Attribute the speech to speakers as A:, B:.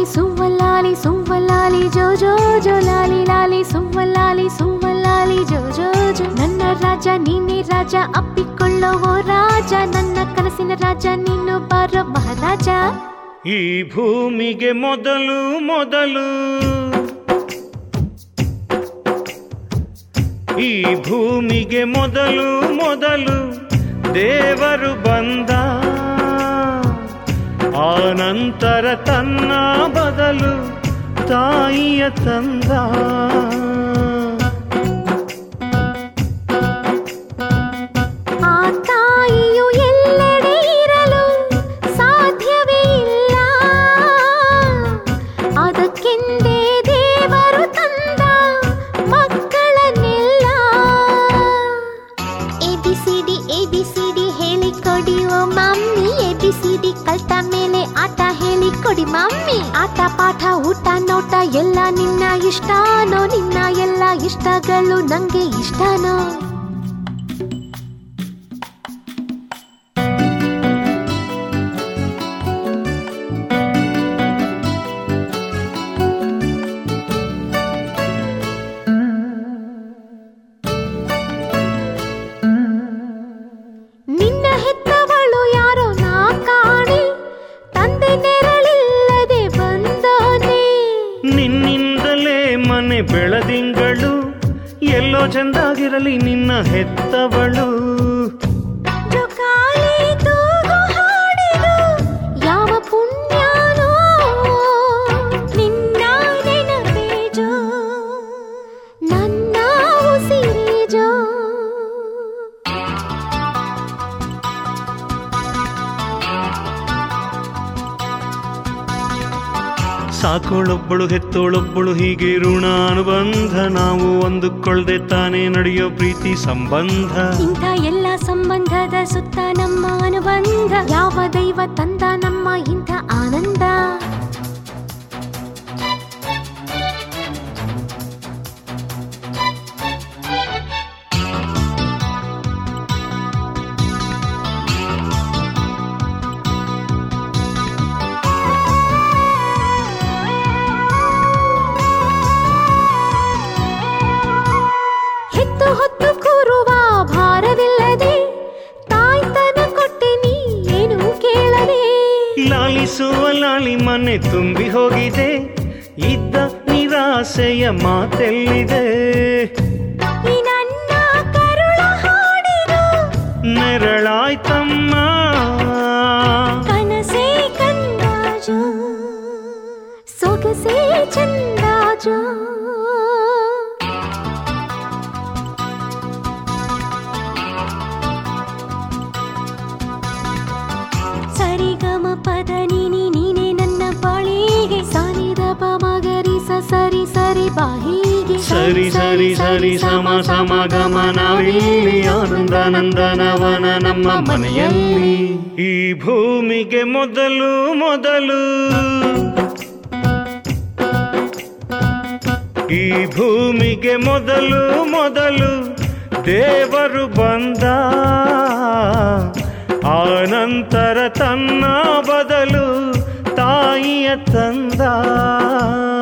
A: ಸುವ್ವಲಾಲಿ ಸುವ್ವಲಾಲಿ ಜೋ ಜೋ ಜೋ ಲಾಲಿ ಲಾಲಿ ಸುವ್ವಲಾಲಿ ಸುವ್ವಲಾಲಿ ಜೋ ಜೋ ಜೋ ನನ್ನ ರಾಜ ನೀನೇ ರಾಜ ಅಪ್ಪಿಕೊಳ್ಳೋ ಓ ರಾಜ ನನ್ನ ಕನಸಿನ ರಾಜ ನೀನು ಬಾರೋ ಮಹಾರಾಜ
B: ಈ ಭೂಮಿಗೆ ಮೊದಲು ಮೊದಲು ಈ ಭೂಮಿಗೆ ಮೊದಲು ಮೊದಲು ದೇವರು ಬಂದ ಆನಂತರ ತನ್ನ ಬದಲು ತಾಯಿಯ ತಂದ
A: ಆ ತಾಯಿಯು ಎಲ್ಲೆಡೆ ಇರಲು ಸಾಧ್ಯವೇ ಇಲ್ಲ ಅದಕ್ಕೆಂದೇ ದೇವರು ತಂದ ಮಕ್ಕಳನ್ನೆಲ್ಲ A B C D A B C D ಹೇಳಿ ಕೊಡಿ ಓ mummy A B C D ಕಲ್ತ ಮೇಲೆ ಆಟ ಹೇಳಿ ಕೊಡಿ ಮಮ್ಮಿ ಆಟ ಪಾಠ ಊಟ ನೋಟ ಎಲ್ಲ ನಿನ್ನ ಇಷ್ಟನೋ ನಿನ್ನ ಎಲ್ಲ ಇಷ್ಟಗಳು ನಂಗೆ ಇಷ್ಟನೋ ನಿನ್ನ ಹೆತ್ತವಳು ಯಾರೋ ನಾ ಕಾಣೆ ತಂದೆ ನೆರಳಿಲ್ಲದೆ ಬಂದೋನೆ
B: ನಿನ್ನಿಂದಲೇ ಮನೆ ಬೆಳದಿಂಗಳು ಎಲ್ಲೋ ಚಂದಾಗಿರಲಿ ನಿನ್ನ ಹೆತ್ತವಳು
A: ಜೋಕಾಲಿ ತೂಗು ಹಾಡಿದು ಯಾವ ಪುಣ್ಯನೋ ನಿನ್ನ ನೆನಪೇಜೋ ನನ್ನ ಉಸಿರೇಜೋ
B: ಸಾಕೋಳೊಬ್ಬಳು ಹೆತ್ತೋಳೊಬ್ಬಳು ಹೀಗೆ ಋಣಾನುಬಂಧ ನಾವು ಒಂದುಕೊಳ್ಳದೆ ತಾನೇ ನಡೆಯೋ ಪ್ರೀತಿ ಸಂಬಂಧ
A: ಇಂಥ ಎಲ್ಲ ಸಂಬಂಧದ ಸುತ್ತ ನಮ್ಮ ಅನುಬಂಧ ಯಾವ ದೈವ ತಂದ ನಮ್ಮ ಇಂಥ ಆನಂದ ಹೆತ್ತು ಹೊತ್ತು ಕೂರುವ ಭಾರವಿಲ್ಲದೆ ತಾಯ್ತನ ಕೊಟ್ಟೆ ನೀ ಏನು ಕೇಳದೆ
B: ಲಾಲಿಸುವ ಲಾಲಿ ಮನೆ ತುಂಬಿ ಹೋಗಿದೆ ಇದ್ದ ನಿರಾಸೆಯ ಮಾತೆಲ್ಲಿದೆ
A: ಈ ನನ್ನ ಕರುಳ ಹಾಡಿದು
B: ನೆರಳಾಯ್ತಮ್ಮ
A: ಕನಸೇ ಕಂದಾಜು ಸೊಗಸೇ ಚಂದಾಜು ಸರಿಗಮ ಪದ ನೀನಿ ನೀನೆ ನನ್ನ ಬಾಳಿಗೆ ಸಾನಿದ ಮಗರಿ ಸ ಸರಿ ಸರಿ ಬಾಹಿಗೆ
B: ಸರಿ ಸರಿ ಸರಿ ಸಮ ಸಮ ಗಮನವಿಲ್ಲಿ ಆನಂದ ನಂದನವನ ನಮ್ಮ ಮನೆಯಲ್ಲಿ ಈ ಭೂಮಿಗೆ ಮೊದಲು ಮೊದಲು ಈ ಭೂಮಿಗೆ ಮೊದಲು ಮೊದಲು ದೇವರು ಬಂದ ಆನಂತರ ತನ್ನ ಬದಲು ತಾಯಿಯ ತಂದ